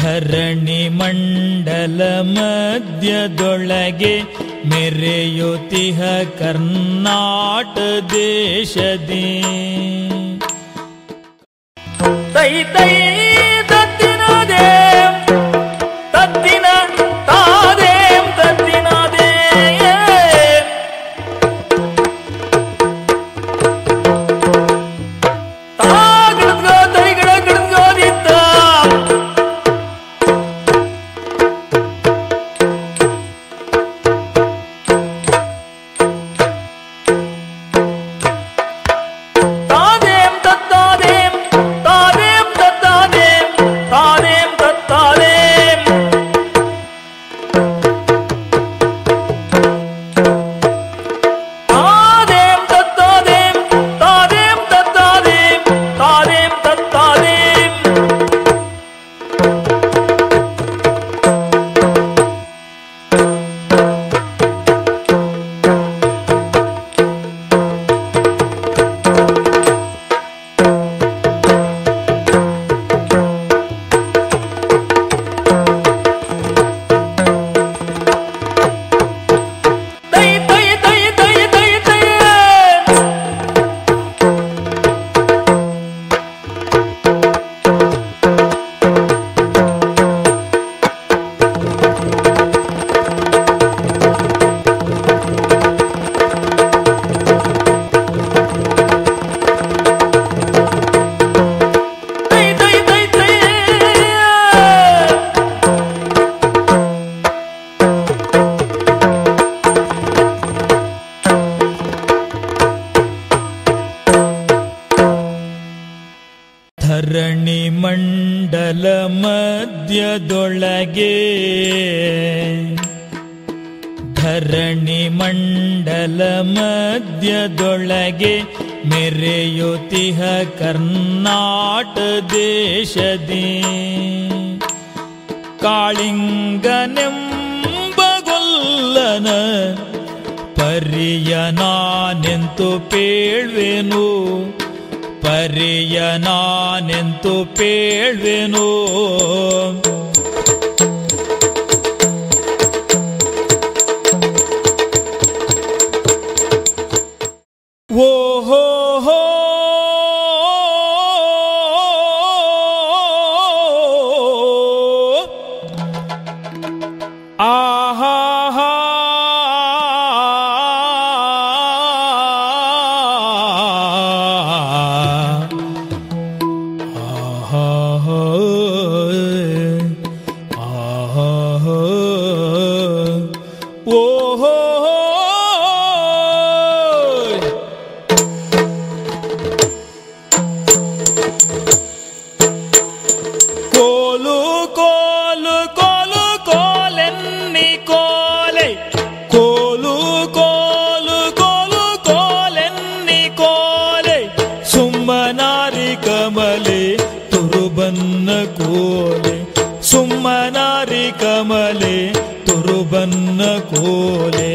ಧರಣಿ ಮಂಡಲ ಮಧ್ಯದೊಳಗೆ ಮೆರೆಯುತಿಹ ಕರ್ನಾಟ ದೇಶದಿ ತೈ ತೈ ತತ್ತಿನದೇ ತತ್ತಿನ ತಾದೇಂ ತತ್ತಿನದೇ ತಾ ಗಿಡದ್ಗೋ ತೈ ಗಿಡ ಗಿಡದ್ಗೋದಿತ್ತ ತಾದೇಂ ತತ್ತಾದೇಂ ತಾದೇಂ ತತ್ತಾದೇಂ ತಾದೇಂ ತತ್ತಾದೇಂ ತಾದೇಂ ತತ್ತಾದೇಂ ತಾದೇಂ ತತ್ತಾದೇಂ ತಾದೇಂ ತತ್ತಾದೇಂ ತೈ ತೈ ತೈ ತೈ ತೈ ತೈ ತೈ ತೈ ತೈ ತೈ ಧರಣಿ ಮಂಡಲ ಮಧ್ಯದೊಳಗೆ ಧರಣಿ ಮಂಡಲ ಮಧ್ಯದೊಳಗೆ ಮೆರೆಯುತಿಹ ಕರ್ನಾಟ ದೇಶದಿ ಕಾಳಿಂಗನೆಂಬಗೊಲ್ಲನ ಪರಿಯ ನಾನೆಂತು ಪೇಳ್ವೆನು ಪರಿಯ ನಾನೆಂತು ಪೇಳ್ವೆನು ಓಹೋ ಹೋ ಆಹಾ ಹಾ ಓಹೋ ಕೋಲು ಕೋಲು ಕೋಲು ಕೋಲೆನ್ನಿ ಕೋಲೆ ಕೋಲು ಕೋಲು ಕೋಲು ಕೋಲೆನ್ನಿ ಕೋಲೆ ಸುಮ್ಮನಾರಿ ಕಮಲೆ ತುರುಬನ್ನ ಕೋಲೆ ಸುಮ್ಮನಾರಿ ಕಮಲೆ ತುರುಬನ್ನ ಕೋಲೆ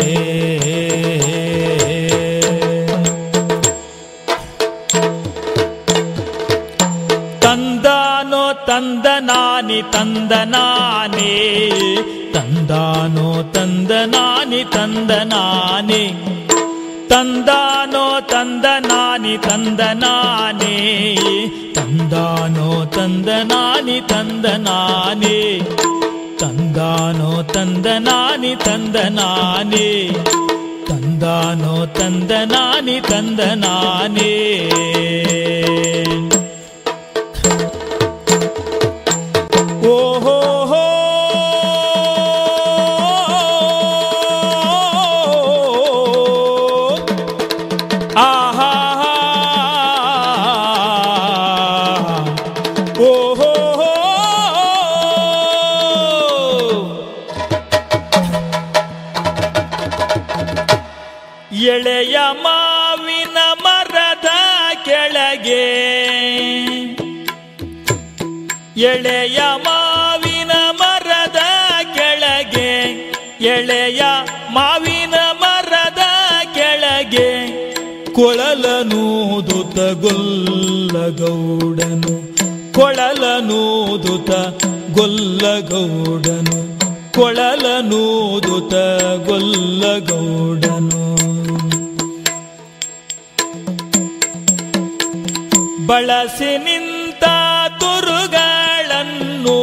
ತಂದಾನೋ ತಂದ ನಾನಿ ತಂದ ನಾನೇ ತಂದಾನೋ ತಂದ ನಾನಿ ತಂದ ನಾನೇ ತಂದಾನೋ ತಂದ ನಾನಿ ತಂದ ನಾನೇ ತಂದಾನೋ ತಂದ ನಾನಿ ತಂದ ನಾನೇ ತಂದಾನೋ ತಂದ ನಾನಿ ತಂದ ನಾನೇ ತಂದಾನೋ ತಂದ ನಾನಿ ತಂದ ನಾನೇ ಓಹೋ ಹೋ ಆಹಾ ಓಹೋ ಹೋ ಎಳೆಯ ಮಾವಿನ ಮರದ ಕೆಳಗೆ ಎಳೆಯ ಮಾವಿನ ಮರದ ಕೆಳಗೆ ಎಳೆಯ ಮಾವಿನ ಮರದ ಕೆಳಗೆ ಕೊಳಲನೂದುತ ಗೊಲ್ಲಗೌಡನು ಕೊಳಲನೂದುತ ಗೊಲ್ಲಗೌಡನು ಕೊಳಲನೂದುತ ಗೊಲ್ಲಗೌಡನು ಬಳಸಿ ನಿಂತ ತುರುಗಳನ್ನು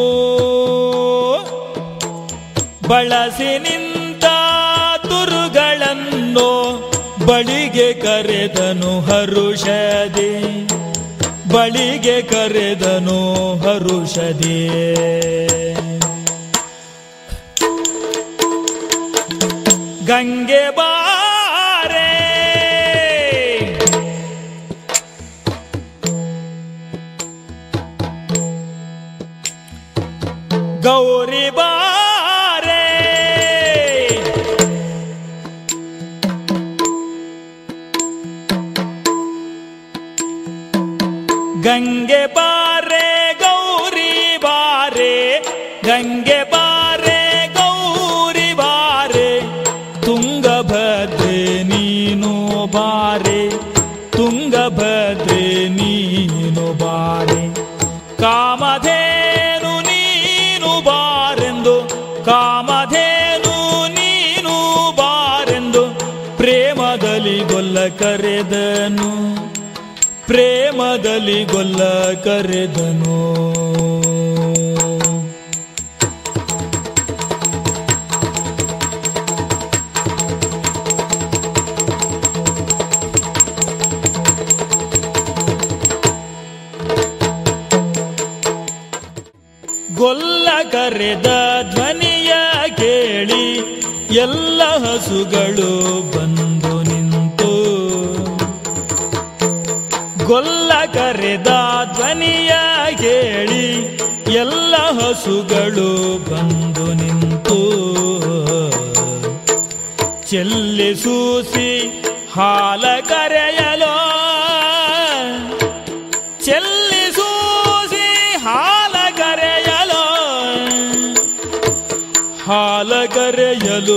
ಬಳಸಿ ನಿಂತ ತುರುಗಳನ್ನು ಬಳಿಗೆ ಕರೆದನು ಹರುಷದೆ ಬಳಿಗೆ ಕರೆದನು ಹರುಷದೆ ಗಂಗೆ ಬಾರೆ ಗೌರಿ ಬಾರೆ ಗಂಗೆ ಬಾರೆ ಗೌರಿ ಬಾರೆ ಗಂಗೆ ಬಾರೆ ಗೌರಿ ಬಾರೆ ತುಂಗಭದ್ರೆ ನೀನು ಬಾರೆ ತುಂಗಭದ್ರೆ ನೀನು ಬಾರೆ ಕಾಮಧೇನು ನೀನು ಬಾರೆಂದು ಕಾಮಧೇನು ನೀನು ಬಾರೆಂದು ಪ್ರೇಮದಲ್ಲಿ ಗೊಲ್ಲ ಕರೆದನು ಪ್ರೇಮದಲ್ಲಿ ಗೊಲ್ಲ ಕರೆದನು ಗೊಲ್ಲ ಕರೆದ ಧ್ವನಿಯ ಕೇಳಿ ಎಲ್ಲ ಹಸುಗಳು ಬಂದು ನಿಂತು ಗೊಲ್ಲ ಕರೆದ ಧ್ವನಿಯ ಕೇಳಿ ಎಲ್ಲ ಹಸುಗಳು ಬಂದು ನಿಂತು ಚೆಲ್ಲಿಸೂಸಿ ಹಾಲ ಕರೆಯಲೋ ಚೆಲ್ಲಿಸೂಸಿ ಹಾಲ ಕರೆಯಲೋ ಹಾಲ ಕರೆಯಲು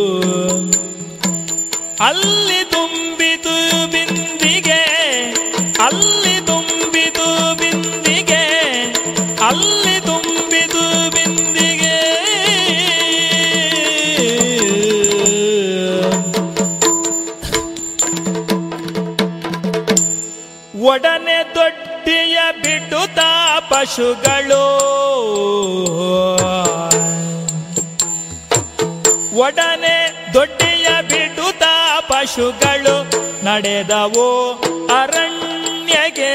ಅಲ್ಲಿ ತುಂಬಿತು ಬಿಂದಿಗೆ ಅಲ್ಲಿ ತುಂಬಿತು ಬಿಂದಿಗೆ ಅಲ್ಲಿ ತುಂಬಿತು ಬಿಂದಿಗೆ ಒಡನೆ ದೊಡ್ಡಿಯ ಬಿಡುತ್ತ ಪಶುಗಳು ಒಡನೆ ದೊಡ್ಡಿಯ ಬಿಡುತ್ತ ಪಶುಗಳು ನಡೆದವೋ ಅರಣ್ಯಗೆ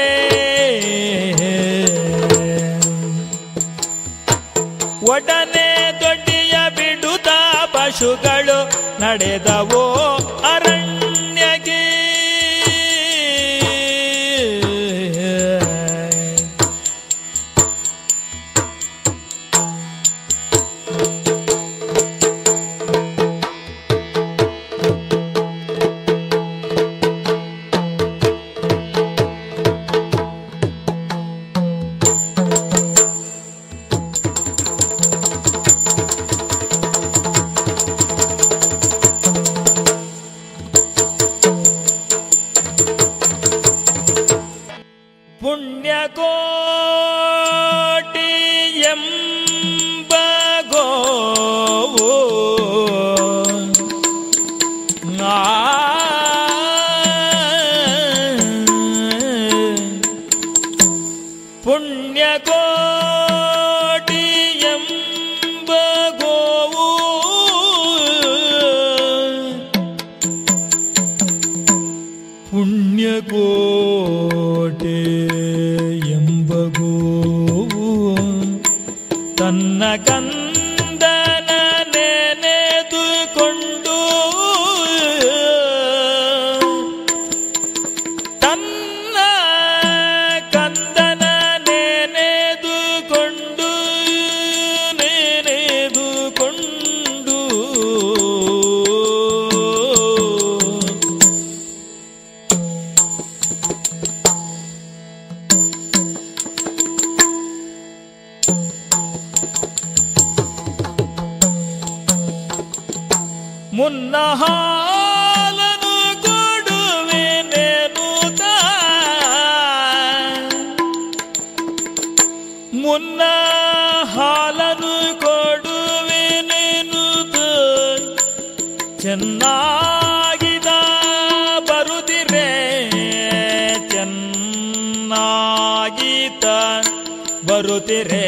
ಒಡನೆ ದೊಡ್ಡಿಯ ಬಿಡುತ್ತ ಪಶುಗಳು ನಡೆದವೋ ಅರಣ್ಯಗೆ ಪುಣ್ಯಕೋಟಿ ಎಂಬ ಗೋವು ಆ ಪುಣ್ಯಕೋಟಿ ಎಂಬ ಗೋವು ಪುಣ್ಯಕೋಟೆ ಎಂಬ ಗೋವು ತನ್ನ ಕಂದನ ನೆನೆದುಕೊಂಡು ತನ್ನ ಕಂದನ ನೆನೆದುಕೊಂಡು ನೆನೆದುಕೊಂಡು ಮುನ್ನ ಹಾಲನು ಕೊಡುವೆನೆನುತ ಚೆನ್ನಾಗೀತ ಬರುತ್ತಿರೇ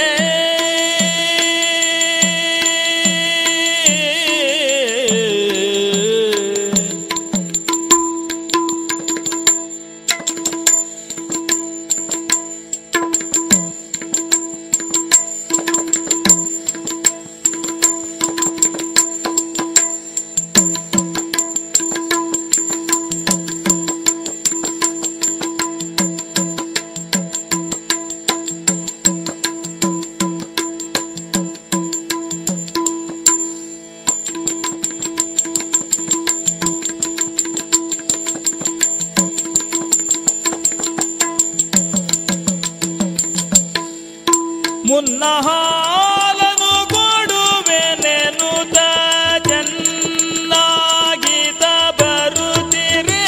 ಮುನ್ನ ಹಾಲನು ಕೊಡುವೆನೆನುತ ಚೆನ್ನಾಗೀತ ಬರುತ್ತಿರೇ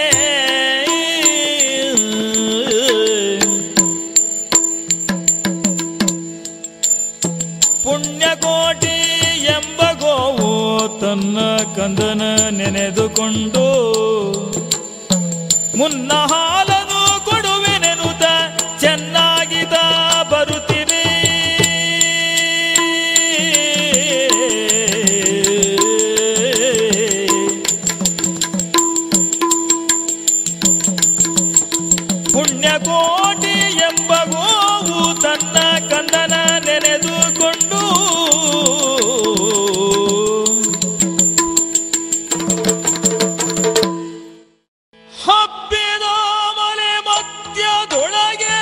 ಪುಣ್ಯಕೋಟಿ ಎಂಬ ಗೋವು ತನ್ನ ಕಂದನ ನೆನೆದುಕೊಂಡು ಮುನ್ನ ಹಾಲನು ಕೊಡುವೆನೆನುತ ಚೆನ್ನಾಗಿದ ಬರುತ್ತಿರಿ ಪುಣ್ಯಕೋಟಿ ಎಂಬ ಗೋವು ತನ್ನ ಕಂದನ ನೆನೆದುಕೊಂಡು ಹಬ್ಬಿದ ಮಲೆ ಮಧ್ಯದೊಳಗೆ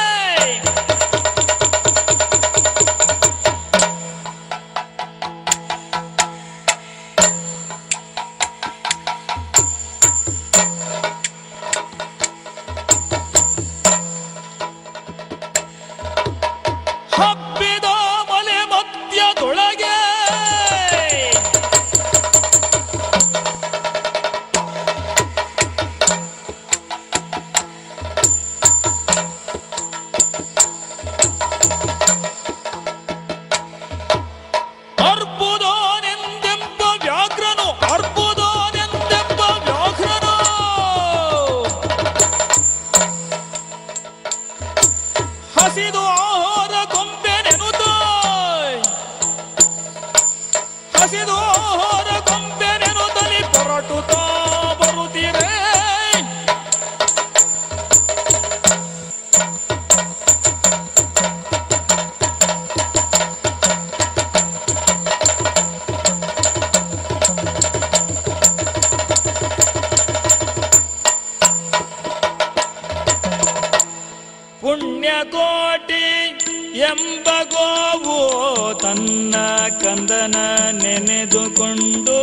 ಹಬ್ಬಿದ ಮಲೆ ಮಧ್ಯದೊಳಗೆ ಅರ್ಬುದನೆಂದೆಂಬ ವ್ಯಾಘ್ರನು ಅರ್ಬುದನೆಂದೆಂಬ ವ್ಯಾಘ್ರನು ಹಸಿದು ಆಹಾರ ಕೊಂಬೆನೆನುತ ಹಸಿದು ಆಹಾರ ಕೊಂಬೆನೆನುತ್ತಲಿ ಹೊರಟುತ್ತಾ ಬರುತ್ತೀರೇ ಪುಣ್ಯಕೋಟಿ ಎಂಬ ಗೋವು ತನ್ನ ಕಂದನ ನೆನೆದುಕೊಂಡು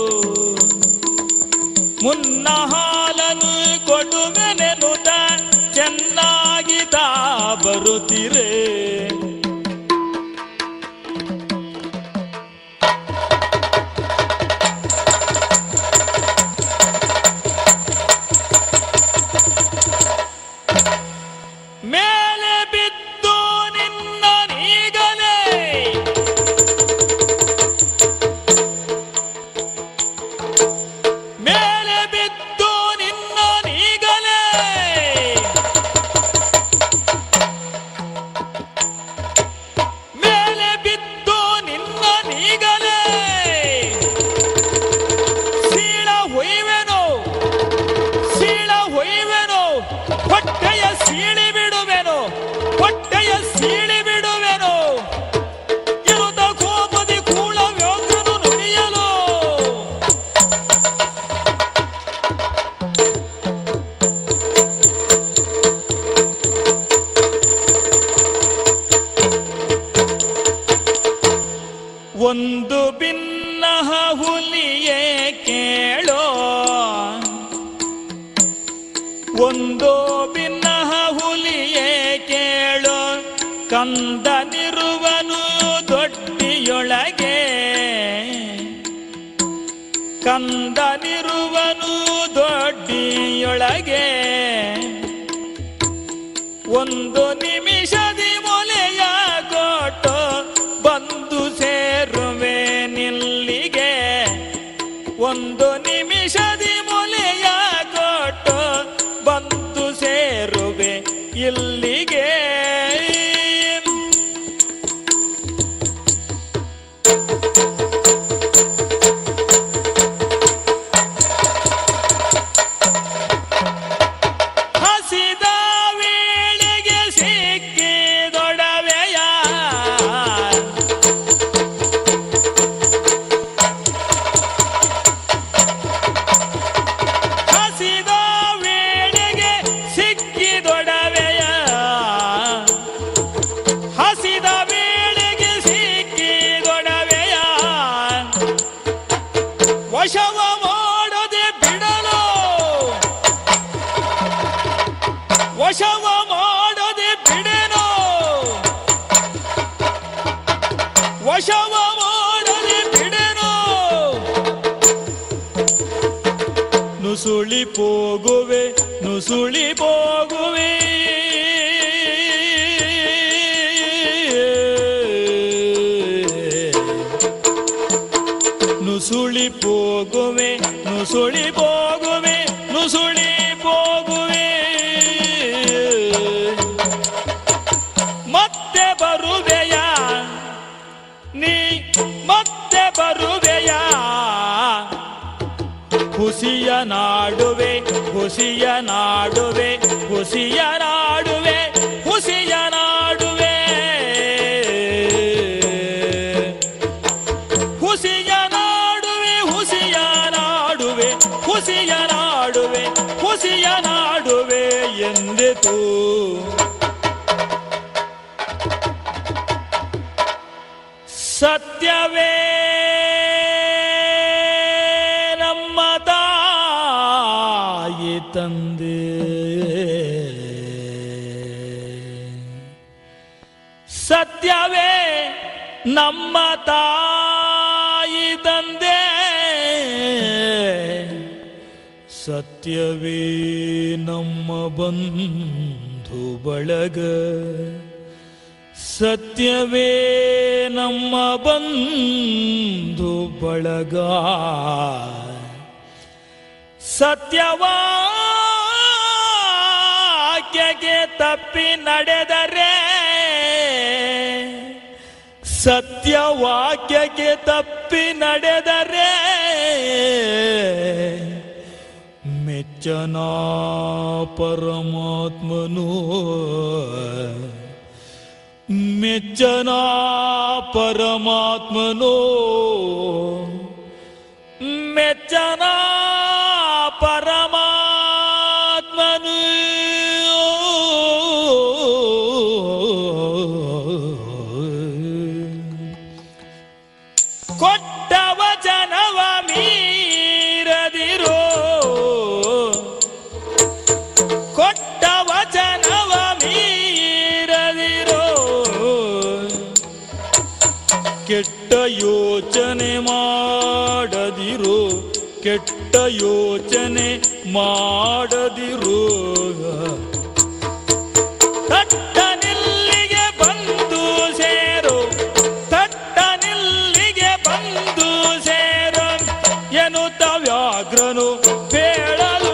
ಮುನ್ನ ಹಾಲನು ಕೊಡುವೆನೆನುತ ಚೆನ್ನಾಗಿ ತಾ ಬರುತ್ತಿರೇ ಮೇಲೆ ಬಿದ್ದು ನಿನ್ನ ನೀಗಲೇ ಮೇಲೆ ಬಿದ್ದು ನಿನ್ನ ನೀಗಲೇ ಮೇಲೆ ಬಿದ್ದು ನಿನ್ನ ನೀಗಲೇ ಸೀಳ ಹೊಯ್ವೆನು ಸೀಳ ಹೊಯ್ವೆನು ಹೊಟ್ಟೆಯ ಸೀಳಿ ಬಿಡುವೆನು ಹೊಟ್ಟೆಯ ಸೀಳಿ ಬಿಡುವೆನು ಇರುತ್ತ ಕೋಪದಿ ಕೂಳ ವ್ಯೋಗ್ರನು ನುಡಿಯಲು ಒಂದು ಭಿನ್ನಹ ಹುಲಿಯೇ ಕೇಳೋ ಒಂದು ಭಿನ್ನಹ ಹುಲಿಯೇ ಕೇಳೋ ಕಂದನಿರುವನು ದೊಡ್ಡಿಯೊಳಗೆ ಕಂದನಿರುವನು ದೊಡ್ಡಿಯೊಳಗೆ ಒಂದು ನಿಮಿಷದಿ ಮೊಲೆಯ ಕೊಟ್ಟು ಬಂದು ಸೇರುವೆ ನಿಲ್ಲಿಗೆ ಒಂದು ನಿಮಿಷದಿ ಮೊಲೆಯ ಕೊಟ್ಟು ಬಂದು ಸೇರುವೆ ಇಲ್ಲಿಗೆ ವಶವ ಮಾಡದೆ ಬಿಡೆನೋ ವಶವ ಮಾಡದೆ ಬಿಡೆನೋ ನುಸುಳಿ ಹೋಗುವೆ ನುಸುಳಿ ಹೋಗುವೆ ನುಸುಳಿ ಹೋಗುವೆ ನುಸುಳಿ ಹೋಗುವೆ ನುಸುಳಿ ಹೋಗುವೆ ಮತ್ತೆ ಬರುವೆಯ ನೀ ಮತ್ತೆ ಬರುವೆಯ ಹುಸಿಯ ನಾಡುವೆ ಹುಸಿಯ ನಾಡುವೆ ಹುಸಿಯ ನಾಡುವೆ ಹುಸಿಯ ನಾಡುವೆ ಹುಸಿಯ ನಾಡುವೆ ಹುಸಿಯ ನಾಡುವೆ ಹುಸಿಯ ನಾಡುವೆ ಹುಸಿಯ ನಾಡುವೆ ಎಂದಿತು ಸತ್ಯವೇ ನಮ್ಮ ತಾಯಿ ತಂದೆ ಸತ್ಯವೇ ನಮ್ಮ ತಾಯಿ ತಂದೆ ಸತ್ಯವೇ ನಮ್ಮ ಬಂಧು ಬಳಗ ಸತ್ಯವೇ ನಮ್ಮ ಬಂಧು ಬಳಗ ಸತ್ಯವಾಕ್ಯಗೆ ತಪ್ಪಿ ನಡೆದರೆ ಸತ್ಯವಾಕ್ಯಕ್ಕೆ ತಪ್ಪಿ ನಡೆದರೆ ಮೆಚ್ಚನ ಪರಮಾತ್ಮನು ಮೆಚ್ಚನ ಪರಮಾತ್ಮನು ಮೆಚ್ಚನ ಪರಮಾತ್ಮನು ಕೊಟ್ಟ ವಚನವ ಮೀರದಿರೋ ಕೊಟ್ಟ ವಚನವ ಮೀರದಿರೋ ಕೆಟ್ಟ ಯೋಚನೆ ಮಾಡದಿರು ಕೆಟ್ಟ ಯೋಚನೆ ಮಾಡದಿರು ತಟ್ಟ ನಿಲ್ಲಿಗೆ ಬಂದು ಸೇರು ತಟ್ಟ ನಿಲ್ಲಿಗೆ ಬಂದು ಸೇರು ಎನ್ನುತ್ತ ವ್ಯಾಘ್ರನು ಬೇಡಲು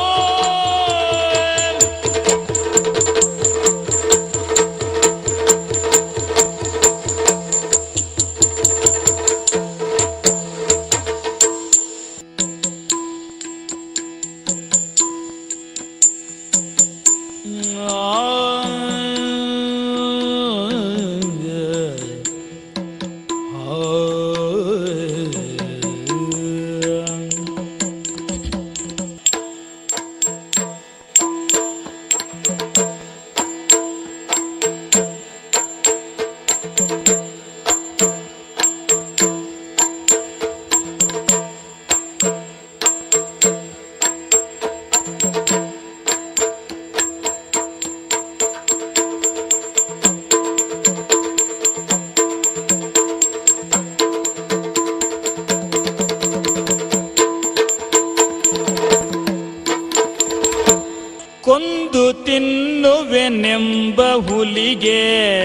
ಕೊಂದು ತಿನ್ನುವೆನೆಂಬ ಹುಲಿಗೆ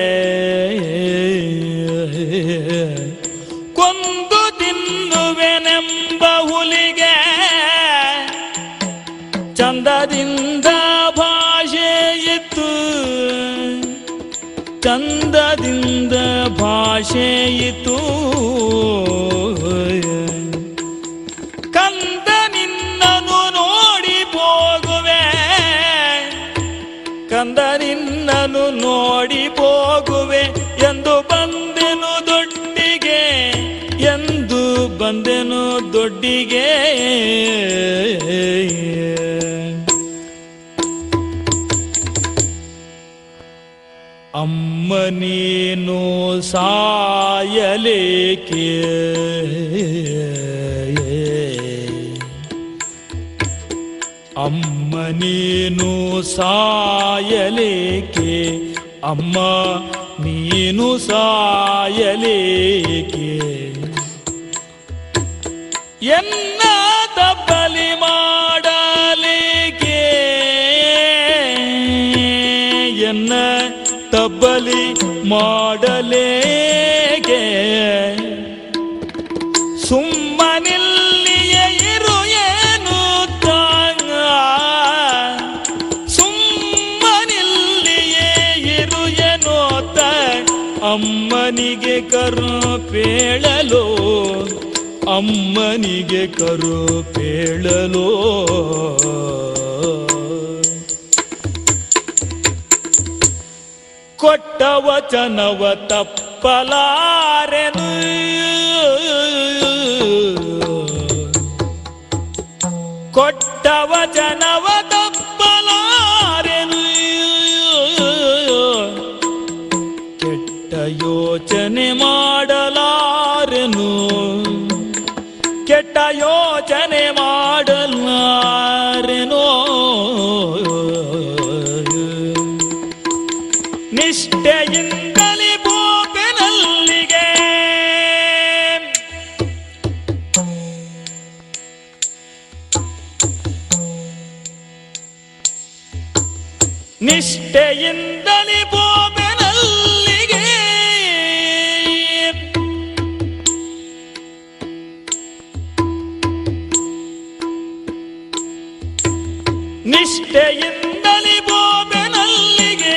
ಕೊಂದು ತಿನ್ನುವೆನೆಂಬ ಹುಲಿಗೆ ಚಂದದಿಂದ ಭಾಷೆ ಇತ್ತು ಚಂದದಿಂದ ಭಾಷೆ ಇತ್ತು ಕಂದ ನಿನ್ನನು ನೋಡಿ ಹೋಗುವೆ ಕಂದ ನಿನ್ನನು ನೋಡಿ ಹೋಗುವೆ ಎಂದು ಬಂದೆನು ದೊಡ್ಡಿಗೆ ಎಂದು ಬಂದೆನು ದೊಡ್ಡಿಗೆ ಅಮ್ಮ ನೀನು ಸಾಯಲೇಕೆ ಅಮ್ಮ ನೀನು ಸಾಯಲೇಕೆ ಅಮ್ಮ ನೀನು ಸಾಯಲೇಕೆ ಎನ್ನ ತಬ್ಬಲಿ ಮಾಡಲೇಕೆ ಎನ್ನ ತಬ್ಬಲಿ ಮಾಡಲೇಕೆ ಸುಮ್ಮನಿಲ್ಲಿಯೇ ಇರು ಏನು ತಾಂಗ ಸುಮ್ಮನಿಲ್ಲಿಯೇ ಇರು ಏನೋ ತ ಅಮ್ಮನಿಗೆ ಕರು ಪೇಳಲು ಅಮ್ಮನಿಗೆ ಕರು ಪೇಳಲು ಕೊಟ್ಟ ವಚನವ ತಪ್ಪಲಾರೆನು ಕೊಟ್ಟ ವಚನವ ತಪ್ಪಲಾರೆನು ಕೆಟ್ಟ ಯೋಚನೆ ಮಾಡಲಾರೆನು ಕೆಟ್ಟ ಯೋಚನೆ ಮಾಡಲಾರೆನೋ ನಿಷ್ಠೆಯಿಂದಲೇ ಬೋಪೆನಲ್ಲಿಗೆ ನಿಷ್ಠೆಯಿಂದಲೇ ಬೋಬೆನಲ್ಲಿಗೆ ನಿಷ್ಠೆಯಿಂದಲೇ ಬೋಬೆನಲ್ಲಿಗೆ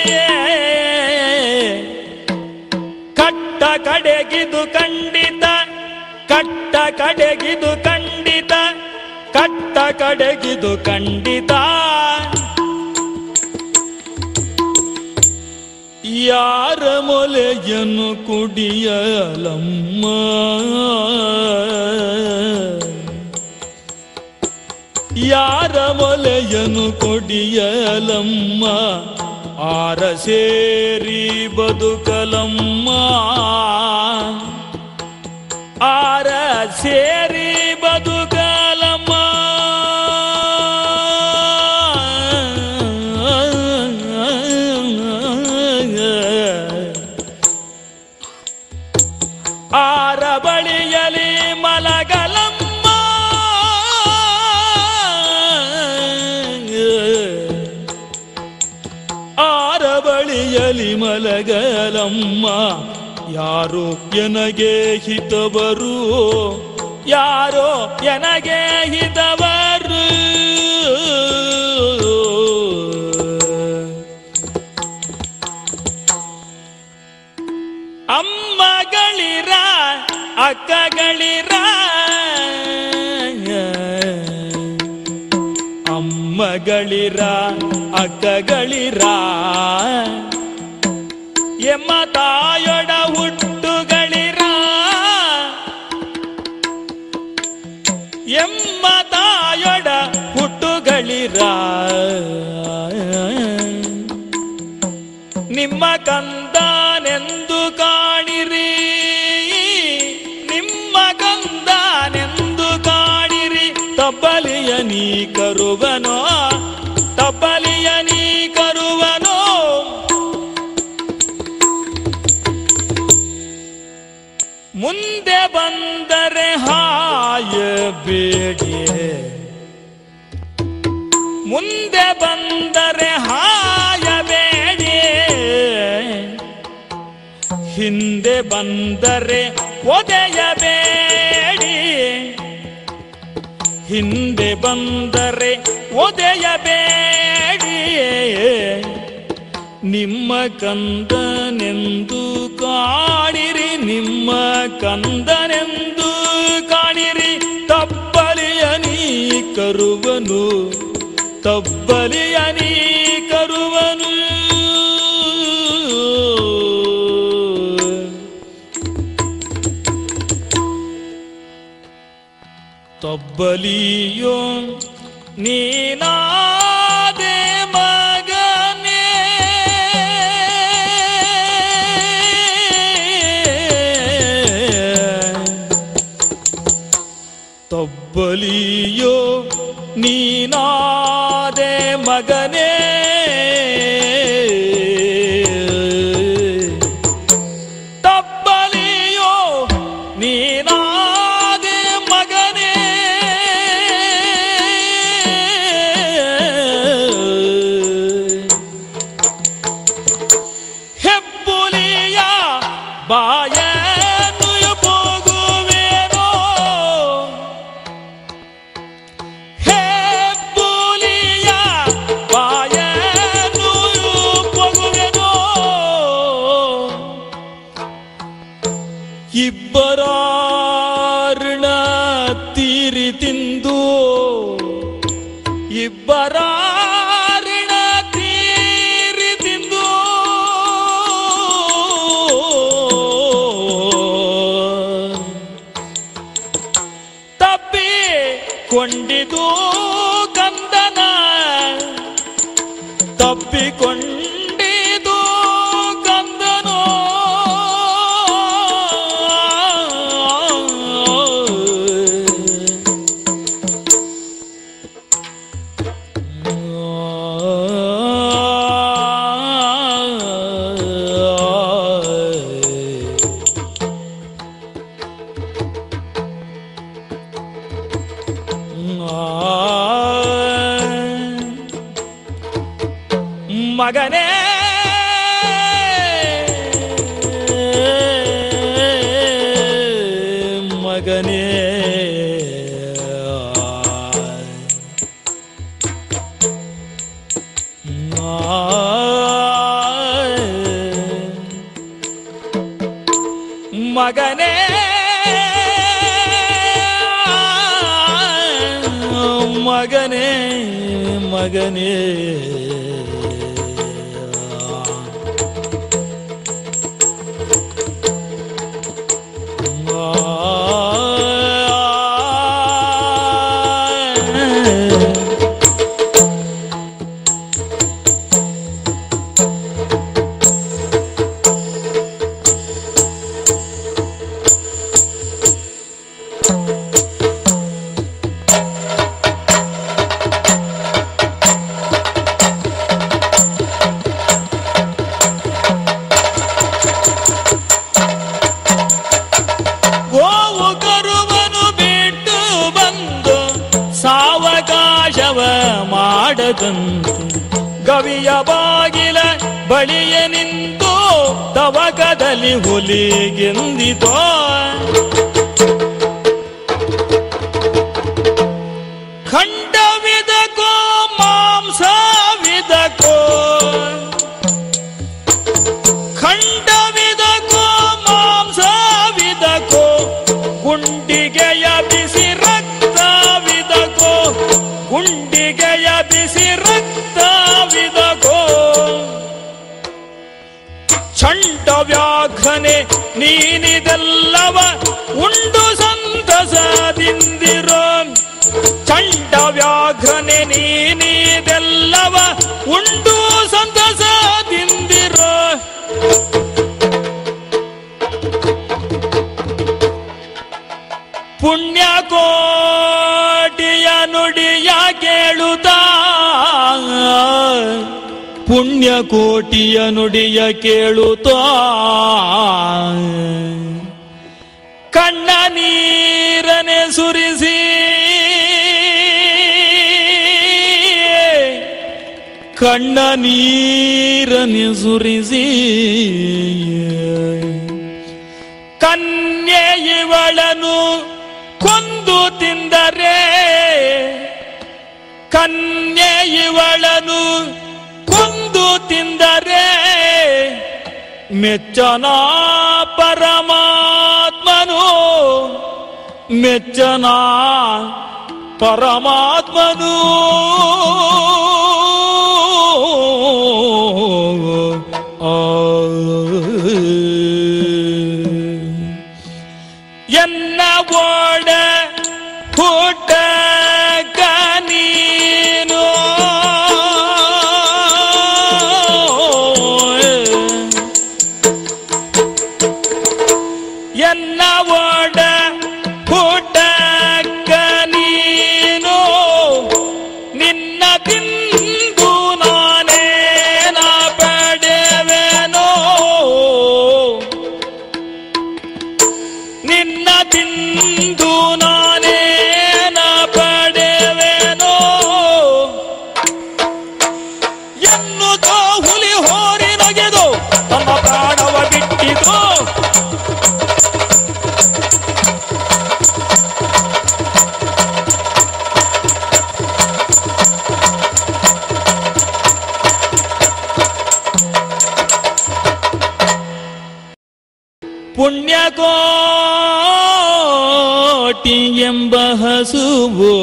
ಕಟ್ಟ ಕಡೆಗಿದು ಖಂಡಿತ ಕಟ್ಟ ಕಡೆಗಿದು ಖಂಡಿತ ಕಟ್ಟ ಕಡೆಗಿದು ಖಂಡಿತ ಯಾರ ಮೊಲೆಯನ್ನು ಕುಡಿಯಲಮ್ಮ ಯಾರ ಮೊಲೆಯನ್ನು ಕೊಡಿಯಲಮ್ಮ ಆರ ಸೇರಿ ಬದುಕಲಮ್ಮ ಆರ ಸೇರಿ ಬದುಕಲಮ್ಮ ಆರ ಬಳಿಯಲಿ ಮಲಗಲಮ್ಮ ಆರ ಬಳಿಯಲಿ ಮಲಗಲಮ್ಮ ಯಾರೋ ಎನಗೆ ಹಿತವರು ಯಾರೋ ಎನಗೆ ಹಿತವರು ಅಮ್ಮಗಳಿರ ಅಕ್ಕಗಳಿರ ಅಮ್ಮಗಳಿರ ಅಕ್ಕಗಳಿರ ಎಮ್ಮ ತಾಯೊಡ ಹುಟ್ಟುಗಳಿರ ಎಮ್ಮ ತಾಯೊಡ ಹುಟ್ಟುಗಳಿರ ನಿಮ್ಮ ಕಂದನೆಂದು ಕಾಣಿರಿ ನಿಮ್ಮ ಕಂದನೆಂದು ಕಾಣಿರಿ ತಬ್ಬಲಿಯ ನೀ ಕರುವನೋ ತಬ್ಬಲಿಯ ನೀ ಕರುವನೋ ಮುಂದೆ ಬಂದರೆ ಹಾಯ ಬೇಡಿ ಮುಂದೆ ಬಂದರೆ ಹಾಯಬೇಡಿ ಹಿಂದೆ ಬಂದರೆ ಒದೆಯಬೇಡಿ ಹಿಂದೆ ಬಂದರೆ ಒದೆಯಬೇಡಿ ನಿಮ್ಮ ಕಂದನೆಂದು ಕಾಣಿರಿ ನಿಮ್ಮ ಕಂದನೆಂದು ಕಾಣಿರಿ ತಬ್ಬಲಿಯ ನೀ ಕರುವನು ತಬ್ಬಲಿಯ ನೀ ಕರುವನು ತಬ್ಬಲಿಯೋ ನೀನಾದೆ ಮಗನೇ ತಬ್ಬಲಿಯೋ ನೀನಾದೆ ಮಗನೇ ತಪ್ಪಲಿಯೋ ನೀನಾದೆ ಮಗನೇ ಹೆಬ್ಬುಲಿಯ ಬಾಯನ್ನು ಹೋಗುವೇನೋ ಹೆಬ್ಬುಲಿಯ ಬಾಯನ್ನು ಹೋಗುವೆನೋ ಇಬ್ಬರಾರ್ಣ ತೀರಿ ತಿಂದು ಇಬ್ಬರಾರ್ಣ ತೀರಿ ತಿಂದು ತಪ್ಪಿ ಕೊಂಡಿದು ಕಂದನ ತಪ್ಪಿಕೊಂಡಿದು ಕಂದನೋ ಮಗನೇ ಮಗನೇ ಮಗನೇ ಮಗನೇ ಮಗನೇ ಗೋವು ಕರುವನು ಬಿಟ್ಟು ಬಂದು ಸಾವಕಾಶವ ಮಾಡದಂತು ಗವಿಯ ಬಾಗಿಲ ಬಳಿಯ ನಿಂತು ತವಕದಲ್ಲಿ ಹುಲಿಗೆಂದಿತೋ ಖಂಡವಿದಕೋ ಮಾಂಸವಿದಕೋ ಖಂಡವಿದಕೋ ಮಾಂಸವಿದಕೋ ಗುಂಡಿಗೆಯ ಬಿಸಿ ರಕ್ತವಿದಕೋ ಗುಂಡಿಗೆಯ ಬಿಸಿ ರಕ್ತವಿದಕೋ ಚಂಡ ವ್ಯಾಘ್ರನೆ ನೀನಿದೆಲ್ಲವ ಉಂಡು ಸಂತಸದಿಂದಿರೋ ಚಂಡ ವ್ಯಾಘ್ರನೆ ನೀನಿದೆಲ್ಲವ ಉಂಡು ಸಂತಸದಿಂದಿರೋ ಪುಣ್ಯ ಕೋಟಿಯ ನುಡಿಯ ಕೇಳುತ್ತಾ ಪುಣ್ಯ ಕೋಟಿಯ ನುಡಿಯ ಕೇಳುತ್ತಾ ಕಣ್ಣ ನೀರನೆ ಸುರಿಸಿ ಕಣ್ಣ ನೀರನೆ ಸುರಿಸಿ ಕನ್ಯೆ ಇವಳನು ಕೊಂದು ತಿಂದರೆ ಕನ್ಯೆ ಇವಳನು ಕೊಂದು ತಿಂದರೆ ಮೆಚ್ಚನ ಪರಮಾತ್ಮನು ಮೆಚ್ಚನ ಪರಮಾತ್ಮನು ಎನ್ನ ಓಡ ಹುಟ್ಟ ನೀನು ಎನ್ನ ಓಡ ಹುಟ್ಟ ನೀನು ನಿನ್ನ ತಿನ್ನ ಎನ್ನುತ್ತೋ ಹುಲಿ ಹೋರಿ ನಗೆದು ತನ್ನ ಪ್ರಾಣವ ಬಿಟ್ಟಿತು ಪುಣ್ಯಕೋಟಿ ಎಂಬ ಹಸುವು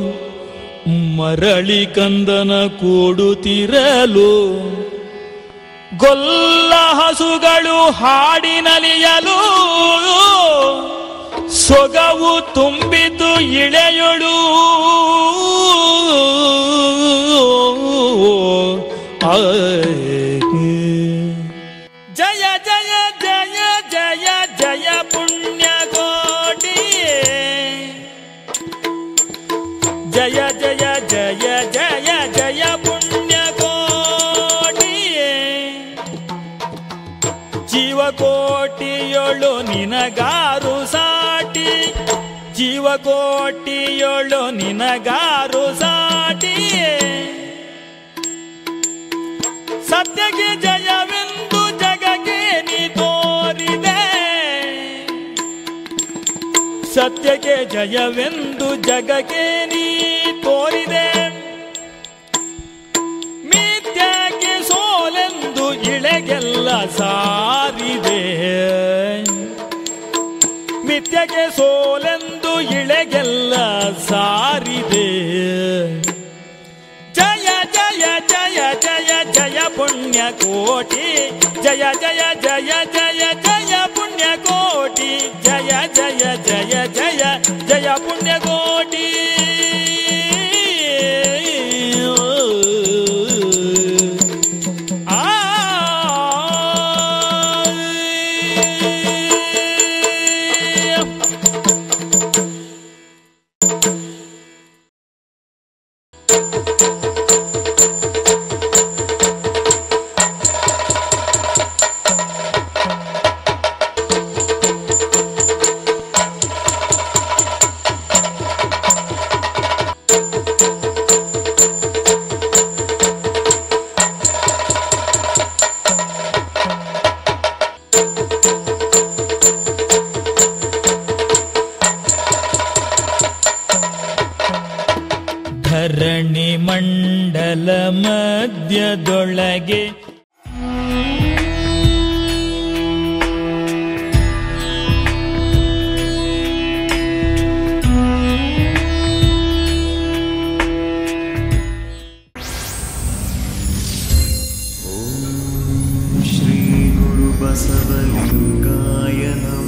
ಮರಳಿ ಕಂದನ ಕೂಡುತ್ತಿರಲು ಗೊಲ್ಲ ಹಸುಗಳು ಹಾಡಿನಲಿಯಲು ಸೊಗವು ತುಂಬಿತು ಇಳೆಯೊಳು ಜಯ ಜಯ ಜಯ ಜಯ ಜಯ ಪುಣ್ಯ ಕೋಟಿ ಜಯ ಜಯ ಜಯ ಜಯ ಜಯ ಪುಣ್ಯ ಕೋಟಿ ಜೀವಕೋಟಿಯೊಳು ನಿನಗಾರು ಸಾಟಿ ಜೀವಕೋಟಿಯೊಳು ನಿನಗಾರು ಸಾಟಿ ಸತ್ಯಕ್ಕೆ ಜಯವೆಂದು ಜಗಕ್ಕೆ ನೀ ತೋರಿದೆ ಸತ್ಯಕ್ಕೆ ಜಯವೆಂದು ಜಗಕ್ಕೆ ನೀ ತೋರಿದೆ ಮಿಥ್ಯಕ್ಕೆ ಸೋಲೆಂದು ಇಳೆಗೆಲ್ಲ ಸಾರಿದೆ ಮಿಥ್ಯಕ್ಕೆ ಸೋಲೆಂದು ಇಳೆಗೆಲ್ಲ ಸಾರಿದೆ ಜಯ ಜಯ ಜಯ ಜಯ ಜಯ ಪುಣ್ಯ ಕೋಟಿ ಜಯ ಜಯ ಜಯ ಜಯ ಜಯ ಪುಣ್ಯ ಕೋಟಿ ಜಯ ಜಯ ಜಯ ಜಯ ಜಯ ಪುಣ್ಯ ಕೋಟಿ ಆ ಧರಣಿ ಮಂಡಲ ಮಧ್ಯದೊಳಗೆ श्रीगुरुबसवलिङ्गाय नमः